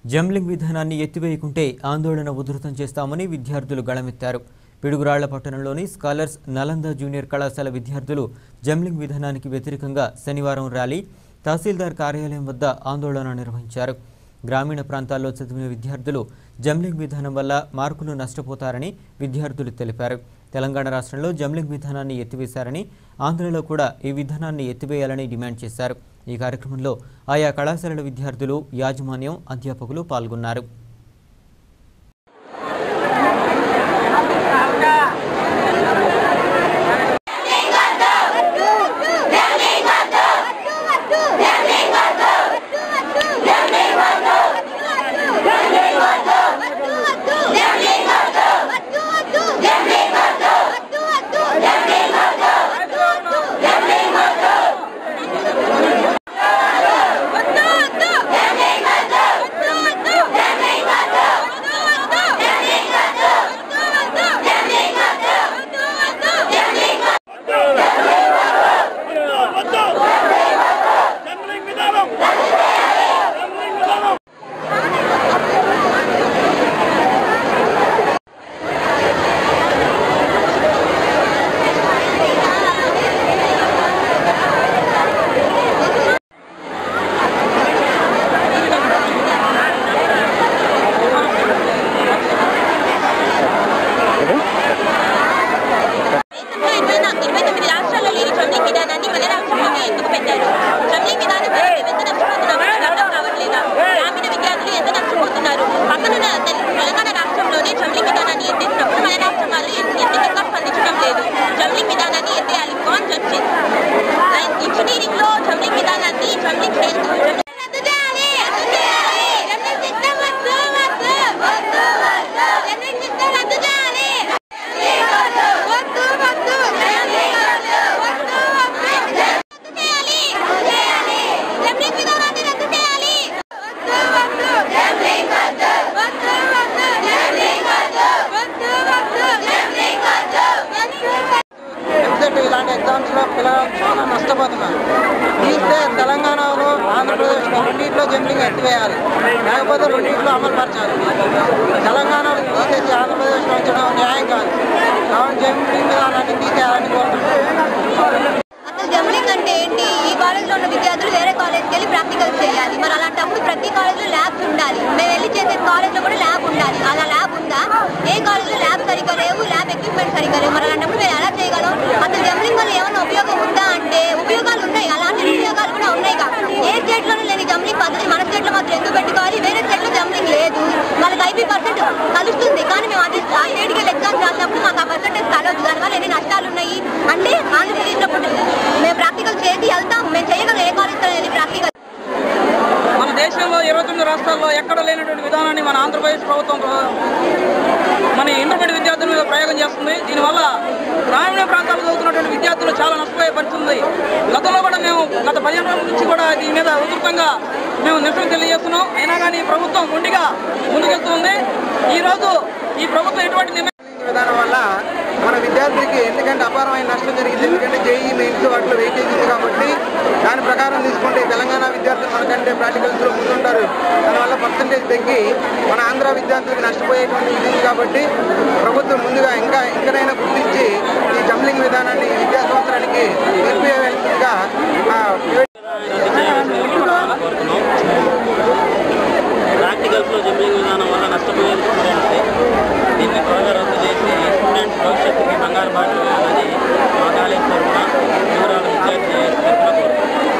jumbling విధానాన్ని ఎత్తివేయకుంటే ఆందోళన ఉధృతం చేస్తామని విద్యార్థులు గళమెత్తారు పిడుగురాళ్ల పట్టణంలోని స్కాలర్స్ నలంద జూనియర్ కళాశాల విద్యార్థులు జంబ్లింగ్ విధానానికి వ్యతిరేకంగా శనివారం ర్యాలీ తహసీల్దార్ కార్యాలయం వద్ద ఆందోళన నిర్వహించారు గ్రామీణ ప్రాంతాల్లో చదివిన విద్యార్థులు జంబ్లింగ్ విధానం వల్ల మార్కులు నష్టపోతారని విద్యార్థులు తెలిపారు తెలంగాణ రాష్ట్రంలో జంబ్లింగ్ విధానాన్ని ఎత్తివేశారని ఆంధ్రలో కూడా ఈ విధానాన్ని ఎత్తివేయాలని డిమాండ్ చేశారు ఈ కార్యక్రమంలో ఆయా కళాశాలల విద్యార్థులు యాజమాన్యం అధ్యాపకులు పాల్గొన్నారు దేశంలో ఇరవై నా- ఇరవై తొమ్మిది రాష్ట్రాల్లో లేని ట్రమ్లింగ్ విధానాన్ని మన రాష్ట్రంలోనే ఎందుకు పెట్టారు ట్రమ్లింగ్ విధానం వల్ల మేము ఎంత నష్టపోతున్నామో మీకు అర్థం కావట్లేదా గ్రామీణ విద్యార్థులు ఎంత నష్టపోతున్నారు పక్కనున్న తెల- తెలంగాణ రాష్ట్రంలోనే ట్రమ్లింగ్ విధానాన్ని ఎత్తేసినప్పుడు మన రాష్ట్రం వాళ్ళు ఎందుకు ఇంకా స్పందించడం లేదు ట్రమ్లింగ్ విధానాన్ని ఎత్తేయాలి కాన్ జడ్జింగ్ ఇంజనీరింగ్ లో ట్రమ్లింగ్ విధానాన్ని ట్రమ్లింగ్ చేయొద్దు రద్దు చేయాలి రద్దు చేయాలి ట్రమ్లింగ్ సిస్టమ్ వద్దు వద్దు వద్దు వద్దు ట్రమ్లింగ్ సిస్టమ్ రద్దు చేయాలి వద్దు వద్దు వద్దు రద్దు చేయాలి ట్రమ్లింగ్ విధానాన్ని రద్దు చేయాలి వద్దు వద్దు ట్రమ్లింగ్ వద్దు వద్దు వద్దు ట్రమ్లింగ్ వద్దు వద్దు వద్దు ట్రమ్లింగ్ వద్దు వద్దు ఎంసెట్ ఇలాంటి ఎగ్జామ్స్ లో పిల్లలు చాలా నష్టపోతున్నారు తీస్తే తెలంగాణలో ఆంధ్రప్రదేశ్లో రెండింటిలో జంప్లింగ్ ఎత్తివేయాలి లేకపోతే రెండింటిలో అమలు పరచాలి తెలంగాణలో తీసేసి ఆంధ్రప్రదేశ్లో ఉంచడం న్యాయం కాదు కాబట్టి జంప్లింగ్ విధానాన్ని తీసేయాలని కోరుతున్నాను అసలు జంబ్లింగ్ అంటే ఏంటి ఈ కాలేజ్లో ఉన్న విద్యార్థులు వేరే కాలేజ్కి వెళ్ళి ప్రాక్టికల్స్ చేయాలి మరి అలాంటప్పుడు ప్రతి కాలేజ్లో ల్యాబ్స్ ఉండాలి మేము వెళ్ళి చేసే కాలేజ్లో కూడా ల్యాబ్ ఉండాలి అలా ల్యాబ్ ఉందా ఏ కాలేజ్లో ల్యాబ్ సరిగ్గా లేవు ల్యాబ్ ఎక్విప్మెంట్ సరిగ్గా లేవు మరి అలాంటప్పుడు మేము ఎలా చేయగలం అసలు జంబ్లింగ్ వల్ల ఏమైనా ఉపయోగం ఉందా అంటే ఉపయోగాలు ఉన్నాయి అలాంటి ఉపయోగాలు కూడా ఉన్నాయి ఏ స్టేట్లోనూ లేని జంబ్లింగ్ పద్ధతి మన స్టేట్లో మాత్రం ఎందుకు పెట్టుకోవాలి వేరే స్టేట్లో జంబ్లింగ్ లేదు వాళ్ళకి ఐపీ పర్సెంట్ కలుస్తుంది కానీ మేము అది ఆ స్టేట్కి వెళ్ళి ఎగ్జామ్స్ రాసినప్పుడు మాకు ఆ పర్సెంటేజ్ కలవదు దానివల్ల ఎన్ని నష్టాలు ఉన్నాయి అంటే ఆంధ్రప్రదేశ్లో పుట్టి- మేము ప్రాక్టికల్ చేసి వెళ్తాం మేము చేయగలం ఏ కాలేజ్లో వెళ్ళి ప్రాక్టికల్ మన దేశంలో ఇరవై తొమ్మిది రాష్ట్రాల్లో ఎక్కడ లేనటువంటి విధానాన్ని మన ఆంధ్రప్రదేశ్ ప్రభుత్వం ప్ర- మన ఇంటర్మీడియట్ విద్యార్థుల మీద ప్రయోగం చేస్తుంది దీనివల్ల గ్రామీణ ప్రాంతాల్లో చదువుతున్నటువంటి విద్యార్థులు చాలా నష్టపోయే పరిస్థితి ఉంది గతంలో కూడా మేము గత పదిహేను రోజుల నుంచి కూడా దీని మీద ఉధృతంగా మేము నిరసన తెలియజేస్తున్నాం అయినా కానీ ఈ ప్రభుత్వం మొండిగా ముందుకెళ్తుంది ఈరోజు ఈ ప్రభుత్వం ఎటువంటి నిర్ణయం విధానం వల్ల మన విద్యార్థులకి ఎందుకంటే అపారమైన నష్టం జరిగింది ఎందుకంటే జేఈ మెయిన్స్ వాటిలో వెయిటేజ్ ఉంది కాబట్టి దాని ప్రకారం తీసుకుంటే తెలంగాణ విద్యార్థులు మనకంటే ప్రాక్టికల్స్లో ముందుంటారు దానివల్ల పర్సంటేజ్ తగ్గి మన ఆంధ్ర విద్యార్థులకు నష్టపోయేటువంటి ఇది ఉంది కాబట్టి ప్రభుత్వం ముందుగా ఇంకా ఇంకనైనా గుర్తించి ఈ జంబ్లింగ్ విధానాన్ని ఈ విద్యా సంవత్సరానికి నిలిపివేయాల్సిందిగా ఆ, ప్రాక్టికల్స్లో జంబ్లింగ్ విధానం వల్ల నష్టపోయేది స్టూడెంట్స్ దీన్ని త్వరగా రద్దు చేసి స్టూడెంట్స్ భవిష్యత్తుకి బంగారు బాట వేయాలని మా కాలేజ్ తరఫున వివరాల విద్యార్థి తరఫున కోరుతున్నాం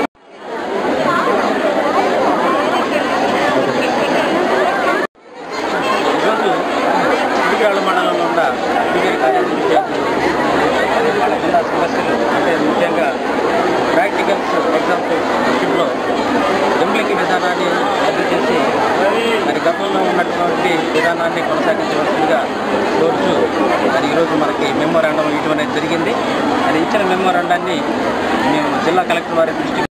ఈరోజు పిడికాళ్ళ మండలంలో ఉన్న డిగ్రీ కాలేజ్ విద్యార్థులు వాళ్ళకున్న సమస్యలు అంటే ముఖ్యంగా ప్రాక్టికల్స్ ఎగ్జామ్స్ విషయంలో జంబ్లింగ్ విధానాన్ని రద్దు చేసి మరి గతంలో ఉన్నటువంటి విధానాన్ని కొనసాగించవలసిందిగా కోరుచు మరి ఈరోజు మనకి మెమోరాండం ఇవ్వడం అనేది జరిగింది అది ఇచ్చిన మెమోరాండాన్ని మేము జిల్లా కలెక్టర్ వారి దృష్టికి